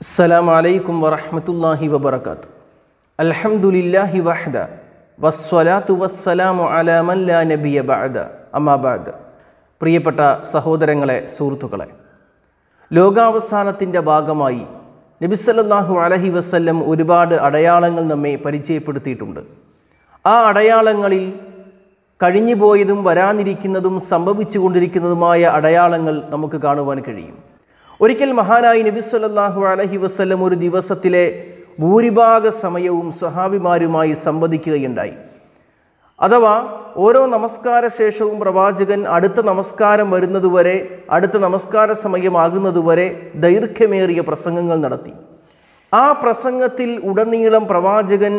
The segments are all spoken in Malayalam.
السلام عليكم ورحمة الله وبركاته الحمد لله وحده والصلاة والسلام على من لا نبي بعد أما بعد പ്രിയപ്പെട്ട സഹോദരങ്ങളെ സുഹൃത്തുക്കളെ ലോകാവസാനത്തിൻ്റെ ഭാഗമായി നബിസല്ലാഹു അലഹി വസ്ല്ലം ഒരുപാട് അടയാളങ്ങൾ നമ്മെ പരിചയപ്പെടുത്തിയിട്ടുണ്ട് ആ അടയാളങ്ങളിൽ കഴിഞ്ഞുപോയതും വരാനിരിക്കുന്നതും സംഭവിച്ചു കൊണ്ടിരിക്കുന്നതുമായ അടയാളങ്ങൾ നമുക്ക് കാണുവാൻ കഴിയും ഒരിക്കൽ മഹാനായി നബി സല്ലല്ലാഹു അലൈഹി വസല്ലം ഒരു ദിവസത്തിലെ ഭൂരിഭാഗ സമയവും സ്വഹാബിമാരുമായി സംവദിക്കുകയുണ്ടായി അഥവാ ഓരോ നമസ്കാര ശേഷവും പ്രവാചകൻ അടുത്ത നമസ്കാരം വരുന്നതുവരെ അടുത്ത നമസ്കാര സമയമാകുന്നതുവരെ ദൈർഘ്യമേറിയ പ്രസംഗങ്ങൾ നടത്തി ആ പ്രസംഗത്തിൽ ഉടനീളം പ്രവാചകൻ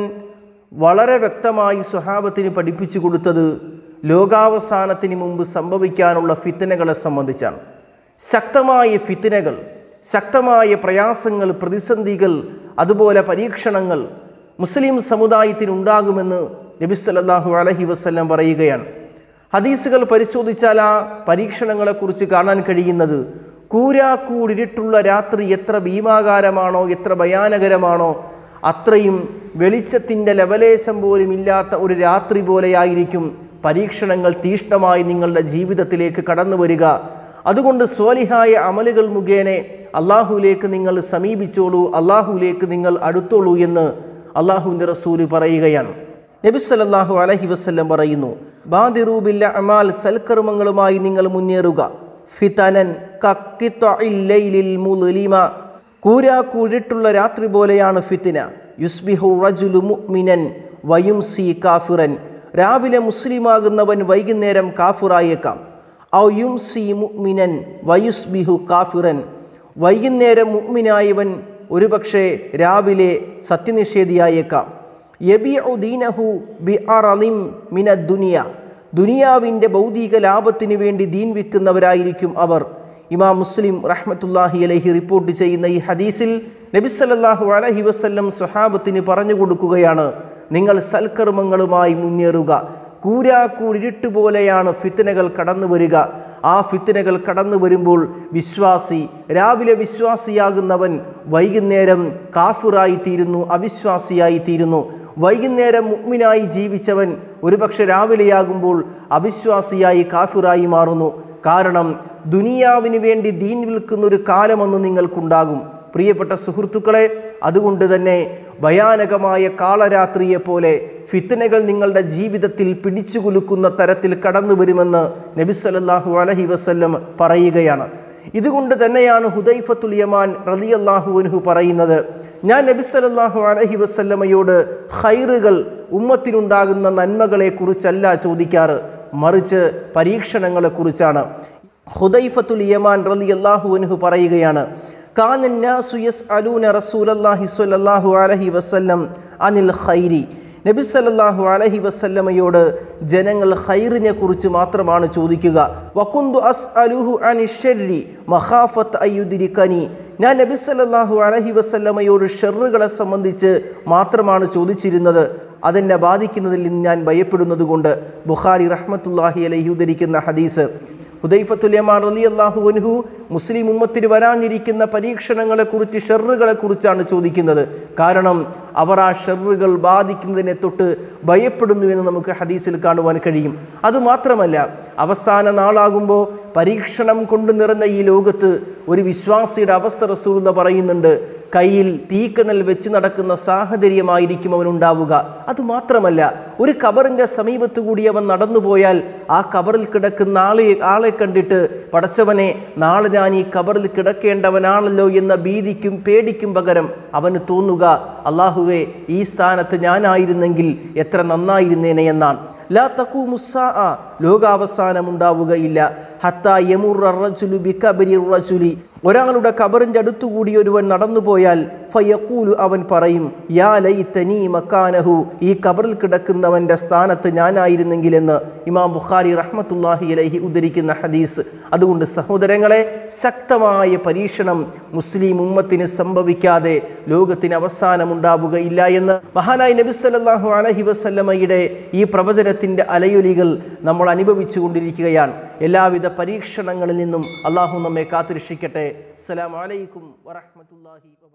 വളരെ വ്യക്തമായി സ്വഹാബത്തിന് പഠിപ്പിച്ചു കൊടുത്തത് ലോകാവസാനത്തിന് മുമ്പ് സംഭവിക്കാനുള്ള ഫിത്തനകളെ സംബന്ധിച്ചാണ് ശക്തമായ ഫിത്തിനകൾ ശക്തമായ പ്രയാസങ്ങൾ പ്രതിസന്ധികൾ അതുപോലെ പരീക്ഷണങ്ങൾ മുസ്ലിം സമുദായത്തിനുണ്ടാകുമെന്ന് നബി സല്ലല്ലാഹു അലൈഹി വസല്ലം പറയുകയാണ് ഹദീസുകൾ പരിശോധിച്ചാൽ ആ പരീക്ഷണങ്ങളെക്കുറിച്ച് കാണാൻ കഴിയുന്നത് കൂരാക്കൂടിരുട്ടുള്ള രാത്രി എത്ര ഭീമാകാരമാണോ എത്ര ഭയാനകരമാണോ അത്രയും വെളിച്ചത്തിൻ്റെ ലവലേശം പോലും ഇല്ലാത്ത ഒരു രാത്രി പോലെയായിരിക്കും പരീക്ഷണങ്ങൾ തീഷ്ണമായി നിങ്ങളുടെ ജീവിതത്തിലേക്ക് കടന്നു വരിക അതുകൊണ്ട് സ്വാലിഹായ അമലുകൾ മുഖേന അള്ളാഹുവിലേക്ക് നിങ്ങൾ സമീപിച്ചോളൂ അള്ളാഹുവിലേക്ക് നിങ്ങൾ അടുത്തോളൂ എന്ന് അള്ളാഹുവിൻ്റെ റസൂല് പറയുകയാണ് നബി സല്ലല്ലാഹു അലൈഹി വസല്ലം പറയുന്നു ബാദിറൂബില്ല അമാൽ സൽക്കർമ്മങ്ങളുമായി നിങ്ങൾ മുന്നേറുക ഫിതനൻ കക്കിത്തൊഇല്ലൈലിൽ മുളിമ കൂരാക്കൂരിട്ടുള്ള രാത്രി പോലെയാണ് ഫിത്തിന യുസ്ബിഹു റജുലു മുഅ്മിനൻ വയുംസി കാഫിറൻ രാവിലെ മുസ്ലിമാകുന്നവൻ വൈകുന്നേരം കാഫിറായേക്കാം ഔ യുംസി മുഅ്മിനൻ വയുസ്ബിഹു കാഫിറൻ വൈകുന്നേരം മുഅ്മിനായവൻ ഒരുപക്ഷെ രാവിലെ സത്യനിഷേധിയായേക്കാം യബിഉ ദീനഹു ബി അറലിം മിന ദുനിയ ദുനിയാവിൻ്റെ ഭൗതിക ലാഭത്തിനു വേണ്ടി ദീൻ വിൽക്കുന്നവരായിരിക്കും അവർ ഇമാം മുസ്ലിം റഹ്മത്തുല്ലാഹി അലഹി റിപ്പോർട്ട് ചെയ്യുന്ന ഈ ഹദീസിൽ നബി സല്ലല്ലാഹു അലൈഹി വസല്ലം സ്വഹാബത്തിന് പറഞ്ഞു കൊടുക്കുകയാണ് നിങ്ങൾ സൽക്കർമ്മങ്ങളുമായി മുന്നേറുക കൂരാക്കൂടിരുട്ട് പോലെയാണ് ഫിത്തനകൾ കടന്നു വരിക ആ ഫിത്തനകൾ കടന്നു വരുമ്പോൾ വിശ്വാസി രാവിലെ വിശ്വാസിയാകുന്നവൻ വൈകുന്നേരം കാഫിറായിത്തീരുന്നു അവിശ്വാസിയായിത്തീരുന്നു വൈകുന്നേരം മുഗ്മിനായി ജീവിച്ചവൻ ഒരുപക്ഷെ രാവിലെയാകുമ്പോൾ അവിശ്വാസിയായി കാഫിറായി മാറുന്നു കാരണം ദുനിയാവിന് വേണ്ടി ദീൻ വിൽക്കുന്ന ഒരു കാലമൊന്ന് നിങ്ങൾക്കുണ്ടാകും പ്രിയപ്പെട്ട സുഹൃത്തുക്കളെ അതുകൊണ്ട് തന്നെ ഭയാനകമായ കാളരാത്രിയെ പോലെ ഫിത്തനകൾ നിങ്ങളുടെ ജീവിതത്തിൽ പിടിച്ചു കുലുക്കുന്ന തരത്തിൽ കടന്നു വരുമെന്ന് നബി സല്ലല്ലാഹു അലൈഹി വസല്ലം പറയുകയാണ് ഇതുകൊണ്ട് തന്നെയാണ് ഹുദൈഫത്തുൽ യമാൻ റളിയല്ലാഹു അൻഹു പറയുന്നത് ഞാൻ നബി സല്ലല്ലാഹു അലൈഹി വസല്ലമയോട് ഖൈറുകൾ ഉമ്മത്തിനുണ്ടാകുന്ന നന്മകളെ കുറിച്ചല്ല ചോദിക്കാറ് മറിച്ച് പരീക്ഷണങ്ങളെക്കുറിച്ചാണ് ഹുദൈഫത്തുൽ യമാൻ റളിയല്ലാഹു അൻഹു പറയുകയാണ് കാനൻ നാസു യസ്അലൂന റസൂലല്ലാഹി സ്വല്ലല്ലാഹു അലൈഹി വസല്ലം അനിൽ ഖൈരി നബി സല്ലല്ലാഹു അലൈഹി വസല്ലമയോട് ജനങ്ങൾ ഖൈറിനെ കുറിച്ച് മാത്രമാണ് ചോദിക്കുക വകുന്തു അസ്അലുഹു അനി ഷർരി മഖാഫത്ത് അയ്യുദിരിക്കനി ഞാൻ നബി സല്ലല്ലാഹു അലൈഹി വസല്ലമയോട് ഷെറുകളെ സംബന്ധിച്ച് മാത്രമാണ് ചോദിച്ചിരുന്നത് അതെന്നെ ബാധിക്കുന്നതിൽ നിന്ന് ഞാൻ ഭയപ്പെടുന്നത് കൊണ്ട് ബുഖാരി റഹ്മത്തുല്ലാഹി അലൈഹി ഉദ്ധരിക്കുന്ന ഹദീസ് ഹുദൈഫത്തുല്യമാർ അലി അള്ളാഹു അൻഹു മുസ്ലിം ഉമ്മത്തിന് വരാനിരിക്കുന്ന പരീക്ഷണങ്ങളെക്കുറിച്ച് ഷെറുകളെക്കുറിച്ചാണ് ചോദിക്കുന്നത് കാരണം അവർ ആ ഷെറുകൾ ബാധിക്കുന്നതിനെ തൊട്ട് ഭയപ്പെടുന്നു എന്ന് നമുക്ക് ഹദീസിൽ കാണുവാൻ കഴിയും അതുമാത്രമല്ല അവസാന നാളാകുമ്പോൾ പരീക്ഷണം കൊണ്ട് നിറഞ്ഞ ഈ ലോകത്ത് ഒരു വിശ്വാസിയുടെ അവസ്ഥ റസൂൽ പറയുന്നുണ്ട് കയ്യിൽ തീക്കനൽ വെച്ച് നടക്കുന്ന സാഹചര്യമായിരിക്കും അവനുണ്ടാവുക അതുമാത്രമല്ല ഒരു കബറിൻ്റെ സമീപത്ത് കൂടി അവൻ നടന്നുപോയാൽ ആ കബറിൽ കിടക്കുന്ന ആളെ ആളെ കണ്ടിട്ട് പടച്ചവനെ നാളെ ഞാൻ ഈ കബറിൽ കിടക്കേണ്ടവനാണല്ലോ എന്ന ഭീതിക്കും പേടിക്കും പകരം അവന് തോന്നുക അള്ളാഹുവെ ഈ സ്ഥാനത്ത് ഞാനായിരുന്നെങ്കിൽ എത്ര നന്നായിരുന്നേനെ എന്നാണ് ലാ തക്കൂമുസാ ലോകാവസാനം ഉണ്ടാവുകയില്ല ഹത്താ യമുർ റജുലു ബികബരി റജുലി ഒരാളുടെ കബറിൻ്റെ അടുത്തുകൂടി ഒരുവൻ നടന്നുപോയാൽ ഫയക്കൂലു അവൻ പറയും യാ ലൈതനി മക്കാനഹു ഈ കബറിൽ കിടക്കുന്നവൻ്റെ സ്ഥാനത്ത് ഞാനായിരുന്നെങ്കിലെന്ന് ഇമാം ബുഖാരി റഹ്മത്തുല്ലാഹി അലൈഹി ഉദ്ധരിക്കുന്ന ഹദീസ് അതുകൊണ്ട് സഹോദരങ്ങളെ ശക്തമായ പരീക്ഷണം മുസ്ലിം ഉമ്മത്തിന് സംഭവിക്കാതെ ലോകത്തിന് അവസാനം ഉണ്ടാവുകയില്ല എന്ന് മഹാനായി നബി സല്ലല്ലാഹു അലൈഹി വസല്ലമയുടെ ഈ പ്രവചനത്തിൻ്റെ അലയൊലികൾ നമ്മൾ അനുഭവിച്ചു കൊണ്ടിരിക്കുകയാണ് എല്ലാവിധ പരീക്ഷണങ്ങളിൽ നിന്നും അള്ളാഹു നമ്മെ കാത്തിരക്ഷിക്കട്ടെ അസ്സലാമു അലൈക്കും വറഹ്മത്തുള്ളാഹി വബറകാതുഹു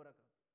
വബർക്കാത്തു